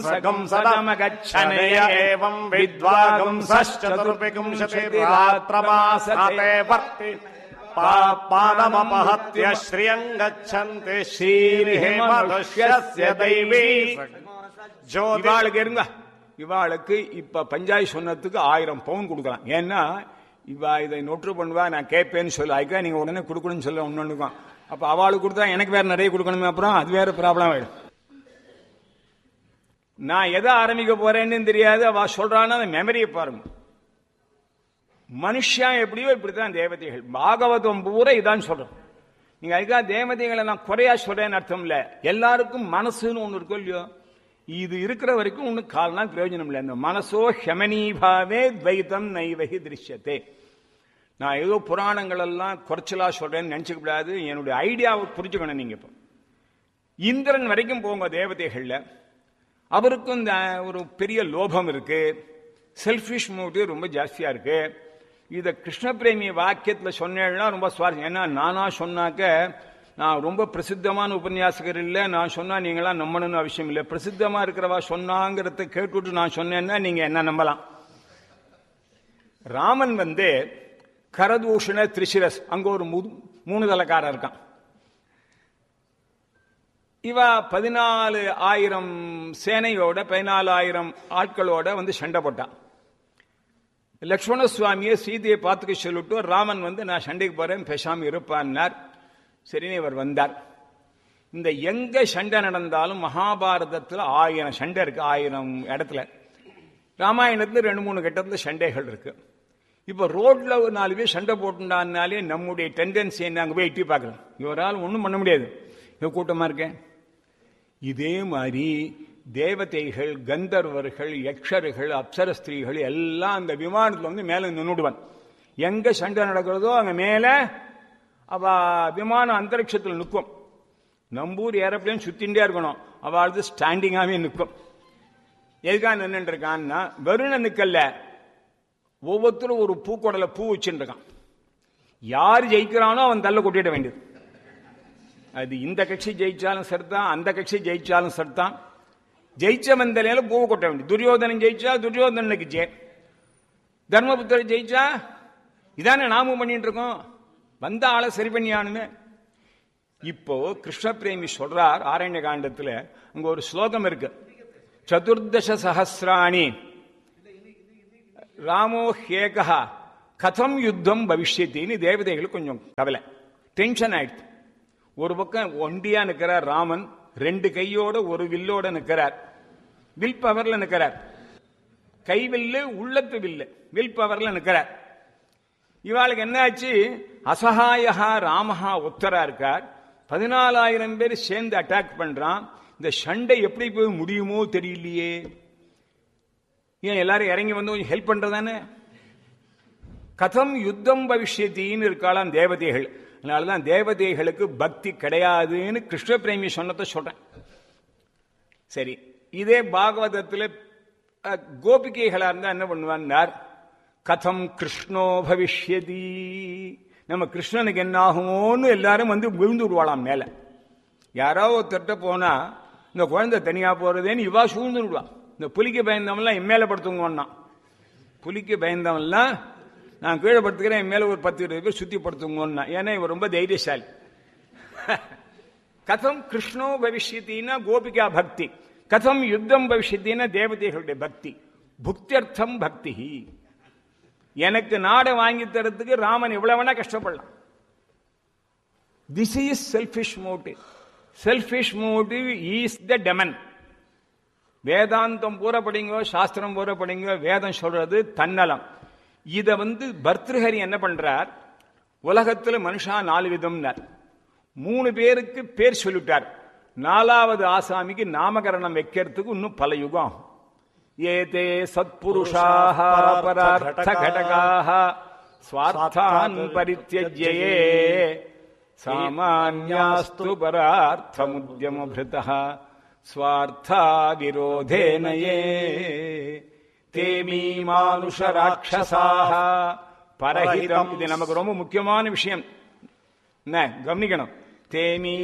சகம் சதமகச்சனய एवं विद्वागुंसश्चतुर्विंशतिरात्रमासते वर्ति पादमपहत्य श्रियम् गच्छन्ति श्रीर्हिमनुष्यस्य दैवी ज्योति இவாளுக்கு இருங்க இவாளுக்கு இப்ப பஞ்சாய் சொன்னதுக்கு ஆயிரம் பவுன் கொடுக்கலாம் ஏன்னா இவா இதை நொற்று பண்ணுவா நான் கேட்பேன்னு சொல்லு அதுக்காக நீங்க உடனே கொடுக்கணும்னு சொல்ல ஒன்னொன்னுக்கும் அப்ப அவளுக்கு கொடுத்தா எனக்கு வேற நிறைய கொடுக்கணுமே அப்புறம் அது வேற ப்ராப்ளம் ஆயிடும் நான் எதை ஆரம்பிக்க போறேன்னு தெரியாது அவ சொல்றான்னா அந்த மெமரியை பாருங்க மனுஷன் எப்படியோ இப்படித்தான் தேவதைகள் பாகவதம் பூரா இதான் சொல்றோம் நீங்க அதுக்காக தேவதைகளை நான் குறையா சொல்றேன்னு அர்த்தம் இல்ல எல்லாருக்கும் மனசுன்னு ஒண்ணு இருக்கும் இல்லையோ இது இருக்கிற வரைக்கும் ஒண்ணு கால்னா பிரயோஜனம் இல்லை இந்த மனசோ ஹெமனீபாவே துவைதம் நைவகி திருஷ்யத்தே நான் ஏதோ புராணங்கள் எல்லாம் குறைச்சலா சொல்றேன்னு நினைச்சுக்க கூடாது என்னுடைய ஐடியாவை புரிஞ்சுக்கணும் நீங்க இப்போ இந்திரன் வரைக்கும் போங்க தேவதைகள்ல அவருக்கும் இந்த ஒரு பெரிய லோபம் இருக்கு செல்ஃபிஷ் மோட்டிவ் ரொம்ப ஜாஸ்தியா இருக்கு இத கிருஷ்ண பிரேமி வாக்கியத்துல சொன்னேன்னா ரொம்ப சுவாரஸ்யம் ஏன்னா நானா சொன்னாக்க நான் ரொம்ப பிரசித்தமான உபன்யாசகர் இல்லை நான் சொன்னா நீங்களாம் நம்பணும்னு அவசியம் இல்லை பிரசித்தமா இருக்கிறவா சொன்னாங்கிறத கேட்டுட்டு நான் சொன்னேன்னா நீங்க என்ன நம்பலாம் ராமன் வந்து கரதூஷண திரிசிரஸ் அங்க ஒரு மு- மூணு தலைக்காரன் இருக்கான் இவ பதினாலு ஆயிரம் சேனையோட பதினாலாயிரம் ஆட்களோட வந்து சண்டை போட்டான் லக்ஷ்மண சுவாமியை சீதையை பார்த்துக்க சொல்லிட்டு ராமன் வந்து நான் சண்டைக்கு போறேன் பேசாம இருப்பான்னார் சரின்னு இவர் வந்தார் இந்த எங்க சண்டை நடந்தாலும் மகாபாரதத்துல ஆயிரம் சண்டை இருக்கு ஆயிரம் இடத்துல ராமாயணத்துல ரெண்டு மூணு கட்டத்துல சண்டைகள் இருக்கு இப்ப ரோட்ல ஒரு நாலு பேர் சண்டை போட்டுட்டான்னாலே நம்முடைய டெண்டன்சி என்ன அங்க போய் எட்டி பார்க்கறோம் இவரால் ஒன்றும் பண்ண முடியாது இவ கூட்டமா இருக்கேன் இதே மாதிரி தேவதைகள் கந்தர்வர்கள் யக்ஷர்கள் அப்சர ஸ்திரீகள் எல்லாம் அந்த விமானத்துல வந்து மேல நின்னுடுவான் எங்க சண்டை நடக்கிறதோ அங்க மேல அவ விமானம் அந்தரிக்ஷத்தில் நிற்கும் நம்பூர் ஏரோப்ளேன் சுத்திண்டே இருக்கணும் அவள் ஸ்டாண்டிங்காவே நிற்கும் எதுக்காக நின்றுட்டு இருக்கான்னா வெறும் நிக்கல்ல ஒவ்வொருத்தரும் ஒரு பூக்கொடல பூ வச்சுட்டு இருக்கான் யார் ஜெயிக்கிறானோ அவன் தள்ள கொட்டிட வேண்டியது அது இந்த கட்சி ஜெயிச்சாலும் சரிதான் அந்த கட்சி ஜெயிச்சாலும் சரிதான் ஜெயிச்சவன் தலையில பூவை கொட்ட வேண்டியது துரியோதனன் ஜெயிச்சா துரியோதனனுக்கு ஜெயம் தர்மபுத்திரர் ஜெயிச்சா இதானே நாமும் பண்ணிட்டு இருக்கோம் வந்த ஆளை சரி பண்ணியானுமே இப்போ கிருஷ்ண பிரேமி சொல்றார் ஆரண்ய காண்டத்துல அங்க ஒரு ஸ்லோகம் இருக்கு சதுர்தச சஹசிராணி ராமோ ஹேகா கதம் யுத்தம் பவிஷ்யத்தின்னு தேவதைகளுக்கு கொஞ்சம் கவலை டென்ஷன் ஆயிடுச்சு ஒரு பக்கம் ஒண்டியா நிக்கிறார் ராமன் ரெண்டு கையோட ஒரு வில்லோட நிக்கிறார் வில் பவர்ல நிக்கிறார் கை வில்லு உள்ளத்து வில்லு வில் பவர்ல நிக்கிறார் இவாளுக்கு என்னாச்சு அசகாயகா ராமஹா உத்தரா இருக்கார் பதினாலாயிரம் பேர் சேர்ந்து அட்டாக் பண்றான் இந்த சண்டை எப்படி போய் முடியுமோ தெரியலையே ஏன் எல்லாரும் இறங்கி வந்து கொஞ்சம் ஹெல்ப் பண்றதானே கதம் யுத்தம் பவிஷ்யத்தின்னு இருக்காளாம் தேவதைகள் அதனாலதான் தேவதைகளுக்கு பக்தி கிடையாதுன்னு கிருஷ்ண பிரேமி சொன்னதை சொல்றேன் சரி இதே பாகவதத்துல அஹ், கோபிகைகளா இருந்தா என்ன பண்ணுவான்னார் கதம் கிருஷ்ணோ பவிஷ்யதி நம்ம கிருஷ்ணனுக்கு என்ன ஆகுமோன்னு எல்லாரும் வந்து விழுந்து விடுவாளாம் மேல யாரோ ஒருத்தர்ட்ட போனா இந்த குழந்தை தனியா போறதேன்னு இவா சூழ்ந்து விடுவா இந்த புலிக்கு பயந்தவன்லாம் என் மேல படுத்துங்கன்னான் புலிக்கு பயந்தவன்லாம் நான் கீழே படுத்துக்கிறேன் என் மேல ஒரு பத்து இருபது பேர் சுத்தி படுத்துங்கன்னா ஏன்னா இவர் ரொம்ப தைரியசாலி கதம் கிருஷ்ணோ பவிஷ்யத்தின்னா கோபிகா பக்தி கதம் யுத்தம் பவிஷ்யத்தின்னா தேவதைகளுடைய பக்தி புக்தியர்த்தம் பக்தி எனக்கு நாடை வாங்கி தரத்துக்கு ராமன் எவ்வளவு வேணா கஷ்டப்படலாம் this is selfish motive selfish motive is the demon வேதாந்தம் பூரா படிங்க சாஸ்திரம் பூரா படிங்க வேதம் சொல்றது தன்னலம் இத வந்து பர்திருஹரி என்ன பண்றார் உலகத்துல மனுஷா நாலு விதம்னார் மூணு பேருக்கு பேர் சொல்லிட்டார் நாலாவது ஆசாமிக்கு நாமகரணம் வைக்கிறதுக்கு இன்னும் பல யுகம் ஆகும். ஏதே சத்புருஷாக பரார்த்த கடகாக ஸ்வார்த்தான் பரித்தியஜ்யே சாமான்யாஸ்து பரார்த்தமுத்யமபிருதः ஸ்வார்த்தா விரோதேனயே தே மீமானுஷ ராட்சசாக பரஹிதம் இது நமக்கு ரொம்ப முக்கியமான விஷயம் என்ன கவனிக்கணும் தேமீ